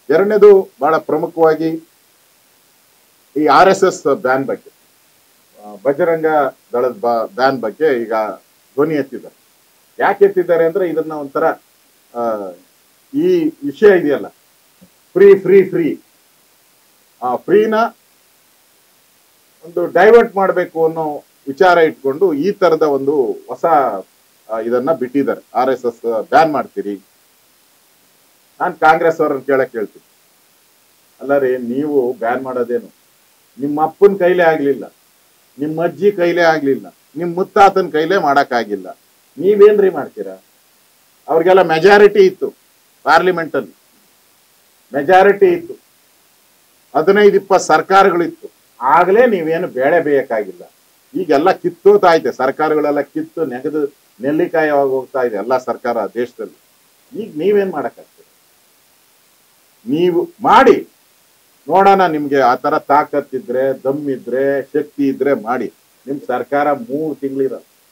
ಎರಡನೇದು ಬಹಳ ಪ್ರಮುಖವಾಗಿ ಈ ಆರ್ ಎಸ್ ಎಸ್ ಬ್ಯಾನ್ ಬಗ್ಗೆ ಆ, ಬಜರಂಗ ದಳದ ಬ್ಯಾನ್ ಬಗ್ಗೆ ಈಗ ಧ್ವನಿ ಎತ್ತಿದ್ದಾರೆ ಯಾಕೆ ಎತ್ತಿದ್ದಾರೆ ಅಂದ್ರೆ ಇದನ್ನ ಒಂಥರ ಆ, ಈ ವಿಷಯ ಇದೆಯಲ್ಲ ಫ್ರೀ ಫ್ರೀ ಫ್ರೀ ಆ ಫ್ರೀನ ಒಂದು ಡೈವರ್ಟ್ ಮಾಡಬೇಕು ಅನ್ನೋ ವಿಚಾರ ಇಟ್ಕೊಂಡು ಈ ತರದ ಒಂದು ಹೊಸ ಆ, ಇದನ್ನ ಬಿಟ್ಟಿದ್ದಾರೆ ಆರ್ ಎಸ್ ಎಸ್ ಬ್ಯಾನ್ ಮಾಡ್ತೀರಿ ನಾನು ಕಾಂಗ್ರೆಸ್ ಅವ್ರನ್ನ ಕೇಳಕ್ ಹೇಳ್ತೀನಿ ಅಲ್ಲ ರೀ ನೀವು ಬ್ಯಾನ್ ಮಾಡೋದೇನು ನಿಮ್ಮ ಅಪ್ಪನ ಕೈಲೇ ಆಗ್ಲಿಲ್ಲ ನಿಮ್ಮ ಅಜ್ಜಿ ಕೈಲೇ ಆಗ್ಲಿಲ್ಲ ನಿಮ್ಮ ಮುತ್ತಾತನ ಕೈಲೇ ಮಾಡಕ್ಕಾಗಿಲ್ಲ ನೀವೇನ್ರಿ ಮಾಡ್ತೀರಾ ಅವ್ರಿಗೆಲ್ಲ ಮೆಜಾರಿಟಿ ಇತ್ತು ಪಾರ್ಲಿಮೆಂಟ್ ಅಲ್ಲಿ ಮೆಜಾರಿಟಿ ಇತ್ತು ಹದಿನೈದು ಇಪ್ಪತ್ತು ಸರ್ಕಾರಗಳಿತ್ತು ಆಗ್ಲೇ ನೀವೇನು ಬೇಳೆ ಬೇಯಕ್ಕಾಗಿಲ್ಲ ಈಗೆಲ್ಲ ಕಿತ್ತೋತಾ ಐತೆ ಸರ್ಕಾರಗಳೆಲ್ಲ ಕಿತ್ತು ನೆಗೆದು ನೆಲ್ಲಿಕಾಯವಾಗಿ ಹೋಗ್ತಾ ಇದೆ ಎಲ್ಲ ಸರ್ಕಾರ ದೇಶದಲ್ಲಿ ಈಗ ನೀವೇನ್ ಮಾಡಕ್ಕಾಗ್ತದೆ ನೀವು ಮಾಡಿ ನೋಡೋಣ ನಿಮ್ಗೆ ಆ ತರ ತಾಕತ್ತಿದ್ರೆ ದಮ್ ಇದ್ರೆ ಶಕ್ತಿ ಇದ್ರೆ ಮಾಡಿ ನಿಮ್ ಸರ್ಕಾರ ಮೂರು ತಿಂಗಳಿರ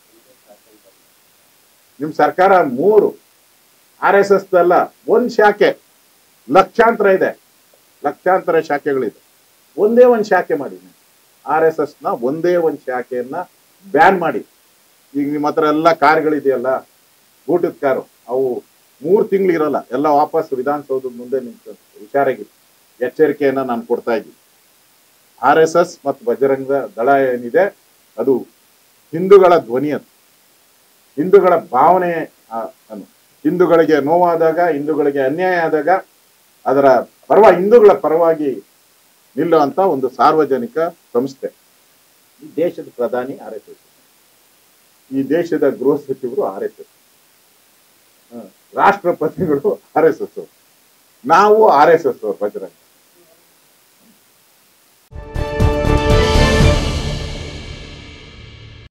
ನಿಮ್ ಸರ್ಕಾರ ಮೂರು ಆರ್ ಎಸ್ ಎಸ್ ಅಲ್ಲ ಒಂದ್ ಶಾಖೆ ಲಕ್ಷಾಂತರ ಇದೆ ಲಕ್ಷಾಂತರ ಶಾಖೆಗಳಿದೆ ಒಂದೇ ಒಂದ್ ಶಾಖೆ ಮಾಡಿ ಆರ್ ಎಸ್ ಎಸ್ ನ ಒಂದೇ ಒಂದ್ ಶಾಖೆಯನ್ನ ಬ್ಯಾನ್ ಮಾಡಿ ಈಗ ನಿಮ್ಮ ಹತ್ರ ಎಲ್ಲ ಕಾರ್ಗಳಿದೆಯಲ್ಲ ಊಟದ ಕಾರು ಅವು ಮೂರ್ ತಿಂಗಳು ಇರಲ್ಲ ಎಲ್ಲ ವಾಪಸ್ ವಿಧಾನಸೌಧದ ಮುಂದೆ ನಿಂತು ಹುಷಾರಾಗಿ ಎಚ್ಚರಿಕೆಯನ್ನ ನಾನು ಕೊಡ್ತಾ ಇದ್ದೀನಿ ಆರ್ ಎಸ್ ಎಸ್ ಮತ್ತು ಬಜರಂಗ ದಳ ಏನಿದೆ ಅದು ಹಿಂದೂಗಳ ಧ್ವನಿ ಅದು ಹಿಂದೂಗಳ ಭಾವನೆ ಆ, ಅನ್ನು ಹಿಂದೂಗಳಿಗೆ ನೋವಾದಾಗ ಹಿಂದೂಗಳಿಗೆ ಅನ್ಯಾಯ ಆದಾಗ ಅದರ ಪರವ ಹಿಂದೂಗಳ ಪರವಾಗಿ ನಿಲ್ಲುವಂತ ಒಂದು ಸಾರ್ವಜನಿಕ ಸಂಸ್ಥೆ ಈ ದೇಶದ ಪ್ರಧಾನಿ ಆರ್ ಎಸ್ ಎಸ್ ಈ ದೇಶದ ಗೃಹ ಸಚಿವರು ಆರ್ ಎಸ್ ಎಸ್ ರಾಷ್ಟ್ರಪತಿಗಳು ಆರ್ ಎಸ್ ಎಸ್ ನಾವು ಆರ್ ಎಸ್ ಎಸ್ ಬಜರಂಗ